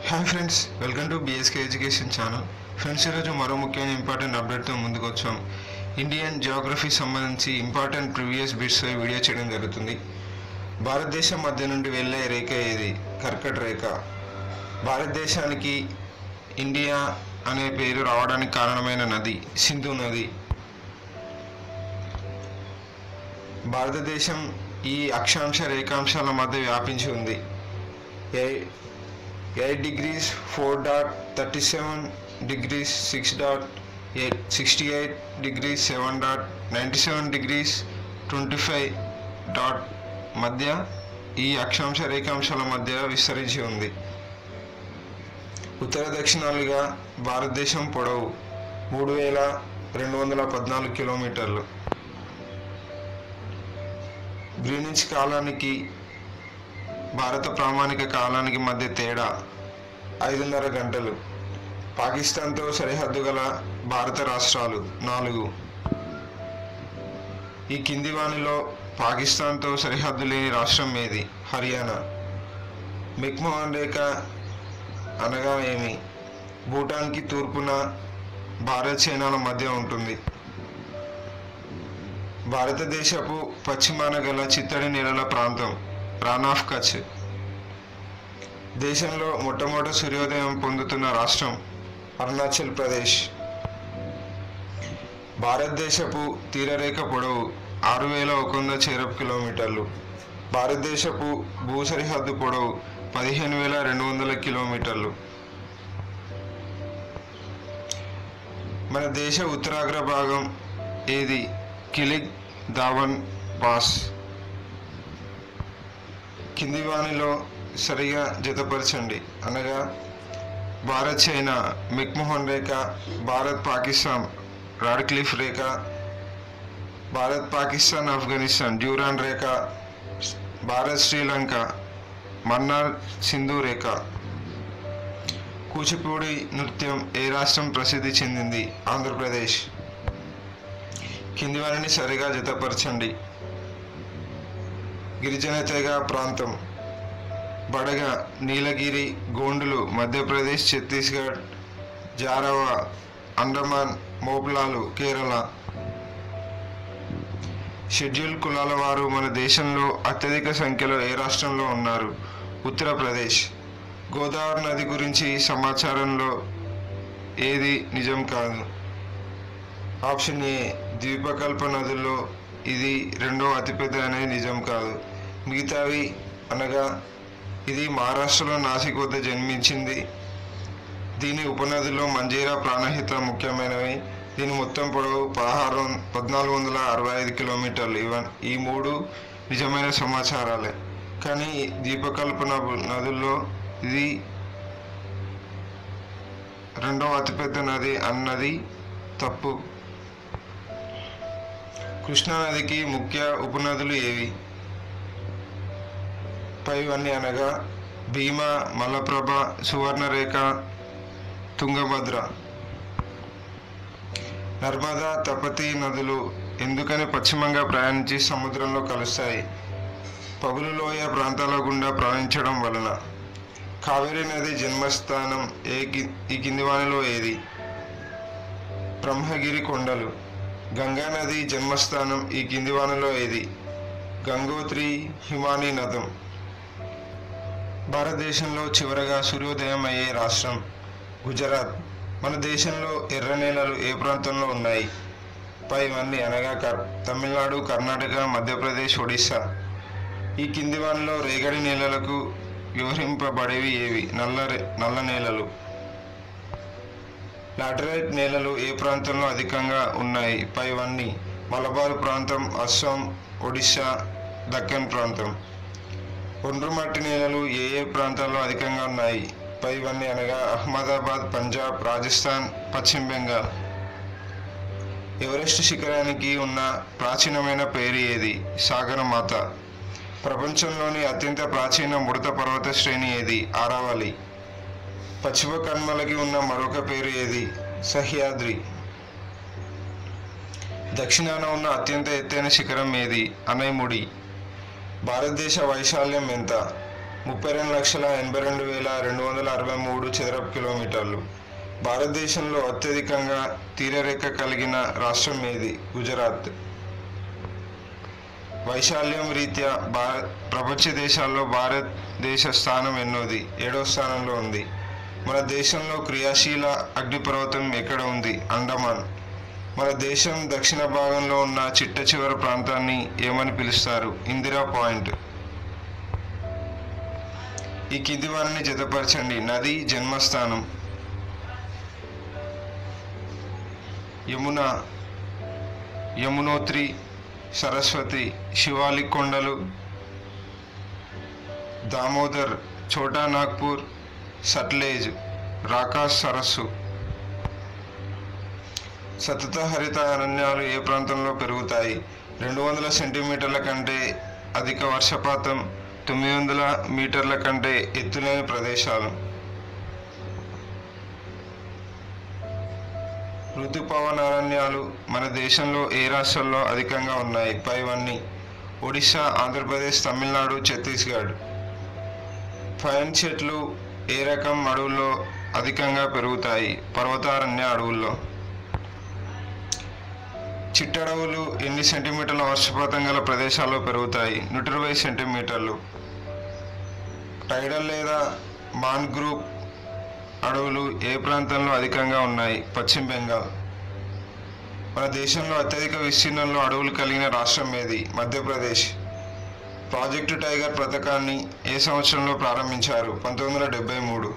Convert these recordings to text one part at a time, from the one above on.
hi friends welcome to BSK education channel friends ఈరోజు మరో ముఖ్యమైన ఇంపార్టెంట్ అప్డేట్తో ముందుకు వచ్చాం ఇండియన్ జియోగ్రఫీ సంబంధించి ఇంపార్టెంట్ ప్రీవియస్ బిట్స్ వీడియో చేయడం జరుగుతుంది భారతదేశం మధ్య నుండి వెళ్ళే రేఖ ఏది కర్కట రేఖ భారతదేశానికి ఇండియా అనే పేరు రావడానికి కారణమైన నది సింధు నది భారతదేశం ఈ అక్షాంశ రేఖాంశాల మధ్య వ్యాపించి ఉంది ఎయి- eight degrees four dot thirty seven degrees six dot eight sixty eight degrees seven dot ninety seven degrees twenty five dot మధ్య ఈ అక్షాంశ రేఖాంశాల మధ్య విస్తరించి ఉంది ఉత్తర దక్షిణాలుగా భారతదేశం పొడవు మూడు వేల రెండు వందల పద్నాలుగు కిలోమీటర్లు గ్రీనిచ్ కాలానికి భారత ప్రామాణిక కాలానికి మధ్య తేడా ఐదున్నర గంటలు పాకిస్తాన్తో సరిహద్దు గల భారత రాష్ట్రాలు నాలుగు ఈ కింది వానిలో పాకిస్తాన్తో సరిహద్దు లేని రాష్ట్రం ఏది హర్యానా మెక్మోహన్ రేఖ అనగా ఏమి భూటాన్కి తూర్పున భారత్ చైనాల మధ్య ఉంటుంది భారతదేశపు పశ్చిమాన గల చిత్తడి నేలల ప్రాంతం రాన్ ఆఫ్ కచ్ దేశంలో మొట్టమొదటి సూర్యోదయం పొందుతున్న రాష్ట్రం అరుణాచల్ ప్రదేశ్ భారతదేశపు తీరరేఖ పొడవు ఆరు వేల ఒక వంద చేరపు కిలోమీటర్లు భారతదేశపు భూ సరిహద్దు పొడవు పదిహేను వేల రెండు వందల కిలోమీటర్లు మన దేశ ఉత్తరాగ్ర భాగం ఏది కిలిక్ దావన్ పాస్ కింది వానిలో సరిగా జతపరచండి అనగా భారత్ చైనా మెక్మోహన్ రేఖ భారత్ పాకిస్తాన్ రాడ్క్లిఫ్ రేఖ భారత్ పాకిస్తాన్ ఆఫ్ఘనిస్తాన్ డ్యూరాన్ రేఖ భారత్ శ్రీలంక మన్నార్ సింధు రేఖ కూచిపూడి నృత్యం ఏ రాష్ట్రం ప్రసిద్ధి చెందింది ఆంధ్రప్రదేశ్ కింది వారిని సరిగా జతపరచండి గిరిజన తెగ ప్రాంతం బడగ నీలగిరి గోండులు మధ్యప్రదేశ్ ఛత్తీస్గఢ్ జారవ అండమాన్ మోపులాలు కేరళ షెడ్యూల్ కులాల వారు మన దేశంలో అత్యధిక సంఖ్యలో ఏ రాష్ట్రంలో ఉన్నారు ఉత్తరప్రదేశ్ గోదావరి నది గురించి సమాచారంలో ఏది నిజం కాదు ఆప్షన్ ఏ ద్వీపకల్ప నదుల్లో ఇది రెండో అతిపెద్ద అనేది నిజం కాదు మిగతావి అనగా ఇది మహారాష్ట్రలో నాసిక్ వద్ద జన్మించింది దీని ఉపనదుల్లో మంజీరా ప్రాణహిత ముఖ్యమైనవి దీని మొత్తం పొడవు పదహారు వం- పద్నాలుగు వందల అరవై ఐదు కిలోమీటర్లు ఇవన్ ఈ మూడు నిజమైన సమాచారాలే కానీ ఈ ద్వీపకల్ప నదు- నదుల్లో ఇది రెండవ అతిపెద్ద నది అన్నది తప్పు కృష్ణానదికి ముఖ్య ఉపనదులు ఏవి పైవన్నీ అనగా భీమా మలప్రభ సువర్ణరేఖ తుంగభద్ర నర్మదా తపతి నదులు ఎందుకని పశ్చిమంగా ప్రయాణించి సముద్రంలో కలుస్తాయి పగులు లోయ ప్రాంతాల గుండా ప్రవహించడం వలన కావేరీ నది జన్మస్థానం ఏ కి- ఈ కింది వానిలో ఏది బ్రహ్మగిరి కొండలు గంగా నది జన్మస్థానం ఈ కింది వానలో ఏది గంగోత్రి హిమానీ నదం భారతదేశంలో చివరగా సూర్యోదయం అయ్యే రాష్ట్రం గుజరాత్ మన దేశంలో ఎర్ర నేలలు ఏ ప్రాంతంలో ఉన్నాయి పైవన్నీ అనగా కర్ తమిళనాడు కర్ణాటక మధ్యప్రదేశ్ ఒడిశా ఈ కింది వానలో రేగడి నేలలకు వ్యవహరింపబడేవి ఏవి నల్ల రే- నల్ల నేలలు లాటరైట్ నేలలు ఏ ప్రాంతంలో అధికంగా ఉన్నాయి పైవన్నీ మలబార్ ప్రాంతం అస్సాం ఒడిశా దక్కన్ ప్రాంతం ఒండ్రు మట్టి నేలలు ఏ ఏ ప్రాంతాల్లో అధికంగా ఉన్నాయి పైవన్నీ అనగా అహ్మదాబాద్ పంజాబ్ రాజస్థాన్ పశ్చిమ బెంగాల్ ఎవరెస్ట్ శిఖరానికి ఉన్న ప్రాచీనమైన పేరు ఏది సాగరమాత ప్రపంచంలోని అత్యంత ప్రాచీన ముడత పర్వత శ్రేణి ఏది ఆరావళి పశ్చిమ కన్మలకి ఉన్న మరొక పేరు ఏది సహ్యాద్రి దక్షిణాన ఉన్న అత్యంత ఎత్తైన శిఖరం ఏది అనైముడి భారతదేశ వైశాల్యం ఎంత ముప్పై రెండు లక్షల ఎనభై రెండు వేల రెండు వందల అరవై మూడు చదరపు కిలోమీటర్లు భారతదేశంలో అత్యధికంగా తీరరేఖ కలిగిన రాష్ట్రం ఏది గుజరాత్ వైశాల్యం రీత్యా భారత్ ప్రపంచ దేశాల్లో భారతదేశ స్థానం ఎన్నోది ఏడో స్థానంలో ఉంది మన దేశంలో క్రియాశీల అగ్నిపర్వతం ఎక్కడ ఉంది అండమాన్ మన దేశం దక్షిణ భాగంలో ఉన్న చిట్ట చివరి ప్రాంతాన్ని ఏమని పిలుస్తారు ఇందిరా పాయింట్ ఈ కింది వారిని జతపరచండి నది జన్మస్థానం యమున యమునోత్రి సరస్వతి శివాలి కొండలు దామోదర్ ఛోటా నాగ్పూర్ సట్లేజ్ రాకాస్ సరస్సు సతత హరిత అరణ్యాలు ఏ ప్రాంతంలో పెరుగుతాయి రెండు వందల సెంటీమీటర్ల కంటే అధిక వర్షపాతం తొమ్మిది వందల మీటర్ల కంటే ఎత్తులేని ప్రదేశాలు ఋతుపవన అరణ్యాలు మన దేశంలో ఏ రాష్ట్రాల్లో అధికంగా ఉన్నాయి పైవన్నీ ఒడిశా ఆంధ్రప్రదేశ్ తమిళనాడు ఛత్తీస్గఢ్ పైన్ చెట్లు ఏ రకం అడవుల్లో అధికంగా పెరుగుతాయి పర్వతారణ్య అడవుల్లో చిట్టడవులు ఎన్ని సెంటీమీటర్ల వర్షపాతం గల ప్రదేశాల్లో పెరుగుతాయి నూట ఇరవై సెంటీమీటర్లు టైడల్ లేదా మాన్గ్రూవ్ అడవులు ఏ ప్రాంతంలో అధికంగా ఉన్నాయి పశ్చిమ బెంగాల్ మన దేశంలో అత్యధిక విస్తీర్ణంలో అడవులు కలిగిన రాష్ట్రం ఏది మధ్యప్రదేశ్ ప్రాజెక్టు టైగర్ పథకాన్ని ఏ సంవత్సరంలో ప్రారంభించారు పంతొమ్మిది వందల డెబ్బై మూడు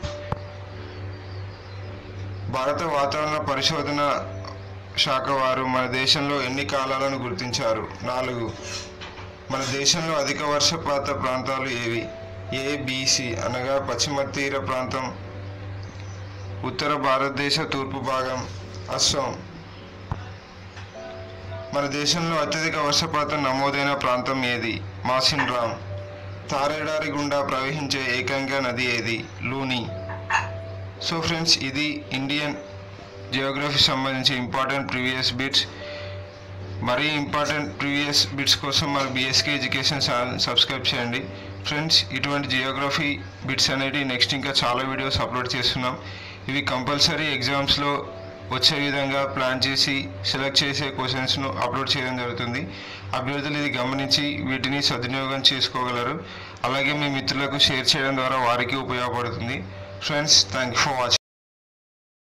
భారత వాతావరణ పరిశోధన శాఖ వారు మన దేశంలో ఎన్ని కాలాలను గుర్తించారు నాలుగు మన దేశంలో అధిక వర్షపాత ప్రాంతాలు ఏవి ఏబిసి అనగా పశ్చిమ తీర ప్రాంతం ఉత్తర భారతదేశ తూర్పు భాగం అస్సాం మన దేశంలో అత్యధిక వర్షపాతం నమోదైన ప్రాంతం ఏది మాసిన్ రామ్ తారేడారి గుండా ప్రవహించే ఏకైక నది ఏది లూని సో ఫ్రెండ్స్ ఇది ఇండియన్ జియోగ్రఫీ సంబంధించి ఇంపార్టెంట్ ప్రీవియస్ బిట్స్ మరీ ఇంపార్టెంట్ ప్రీవియస్ బిట్స్ కోసం మన బీఎస్కే ఎడ్యుకేషన్ ఛానల్ సబ్స్క్రైబ్ చేయండి ఫ్రెండ్స్ ఇటువంటి జియోగ్రఫీ బిట్స్ అనేవి నెక్స్ట్ ఇంకా చాలా వీడియోస్ అప్లోడ్ చేస్తున్నాం ఇవి కంపల్సరీ ఎగ్జామ్స్లో వచ్చే విధంగా ప్లాన్ చేసి సెలెక్ట్ చేసే క్వశ్చన్స్ను అప్లోడ్ చేయడం జరుగుతుంది అభ్యర్థులు ఇది గమనించి వీటిని సద్వినియోగం చేసుకోగలరు అలాగే మీ మిత్రులకు షేర్ చేయడం ద్వారా వారికి ఉపయోగపడుతుంది friends thank you for watching